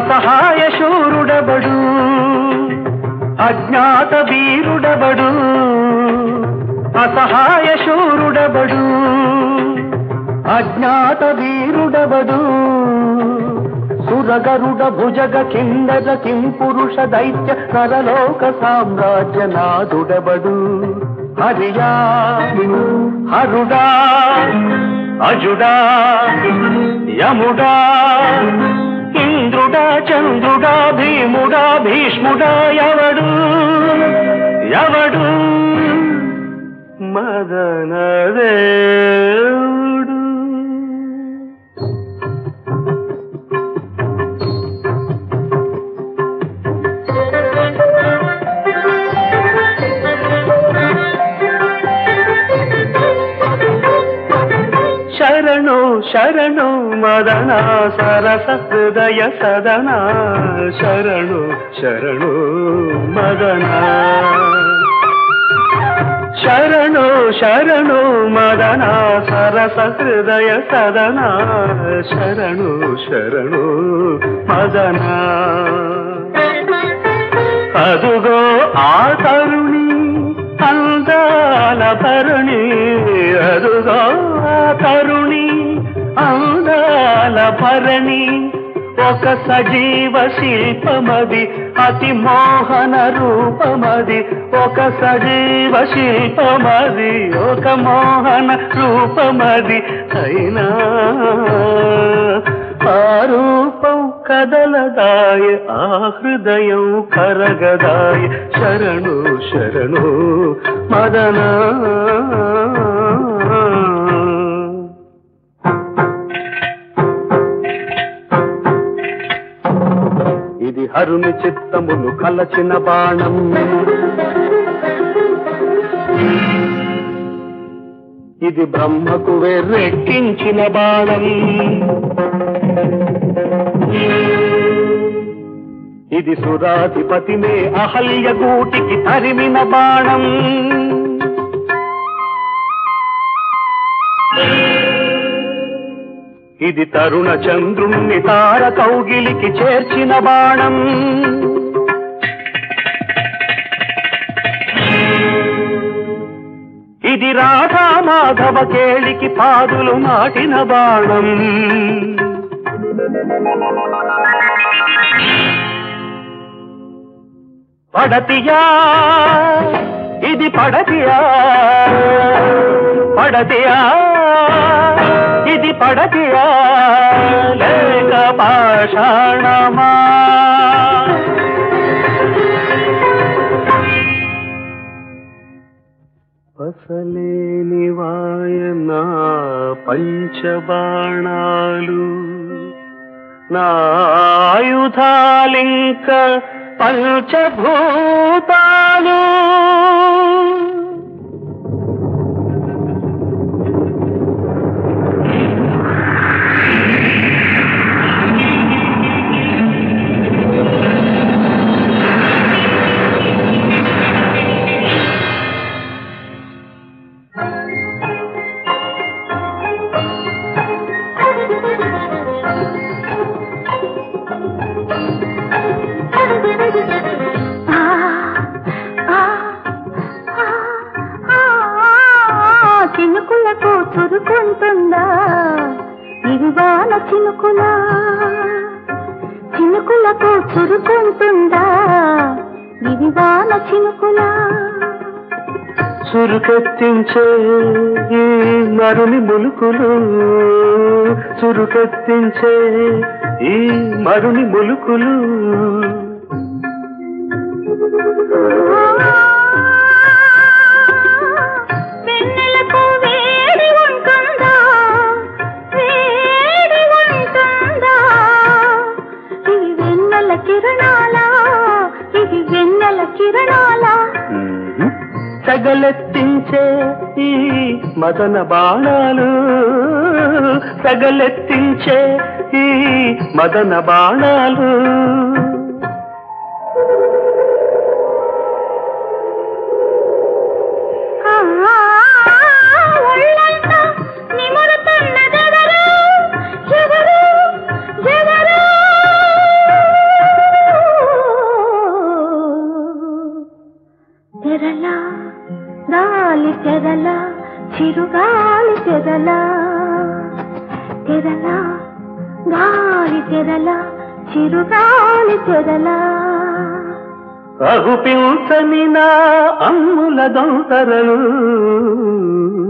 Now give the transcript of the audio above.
అసహాయ శూరుడబడు అజ్ఞాత వీరుడబడు అసహాయ శూరుడబడు అజ్ఞాత వీరుడబడు సురగరుడ భుజగ కిందర కిం పురుష దైత్య నరలోక సామ్రాజ్య నాదుడబడు హరియా హరుడా అజుడా యముడా ఇంద్రుడా చంద్రుడా భీముడా భీష్ముడా ఎవడు ఎవడు మదనదేవుడు శరణు శరణు మదన సరస హృదయ సదన శరణు శరణు మదన శరణు శరణు మదన సరస హృదయ సదన శరణు శరణు మదన అదుగో ఆ తరుణి అందాల భరణి అదుగో ఆ తరుణి అందాల భరణి ఒక సజీవ శిల్పమది అతి మోహన రూపమది ఒక సజీవ శిల్పమది ఒక మోహన రూపమది అయినా ఆ రూపం కదలదాయ ఆ హృదయం కరగదాయ శరణు శరణు మదనా ఇది హరుని చిత్తమును కలచిన బాణం ఇది బ్రహ్మకు వెర్రెక్కించిన బాణం ఇది సురాధిపతినే అహల్య గూటికి తరిమిన బాణం ఇది తరుణ చంద్రుణ్ణి తార కౌగిలికి చేర్చిన బాణం ఇది రాధా మాధవ కేళికి పాదులు నాటిన బాణం పడతియా ఇది పడతియా పడతియా ఇది పడతియా లేక పాషాణమా పసలేని వాయన పంచబాణాలు నా ఆయుధాలింక పంచభూతాలు ఆ, ఆ, ఆ, ఆ, చినుకులకు చురుకుంటుందా ఇది వాన చినుకులా చినుకులకు చురుకుంటుందా ఇది వాన చినుకులా చురుకెత్తించే ఈ మరుని ములుకులు చురుకెత్తించే ఈ మరుని ములుకులు వెన్నెలకు వేడి ఉంటుందా వేడి ఉంటుందా ఇవి వెన్నెల కిరణాలా ఇవి వెన్నెల కిరణాలా సగలెత్తించే ఈ మదన బాణాలు సగలెత్తించే ఈ మదన బాణాలు ఆ, ఒళ్ళంతా నిమురుతున్నదెవరు? ఎవరు? ఎవరు? చిరుగాలి తెరల తెరల గాలి తెరల చిరుగాలి తెరల అగుపించని నా అమ్ముల దొంతరలు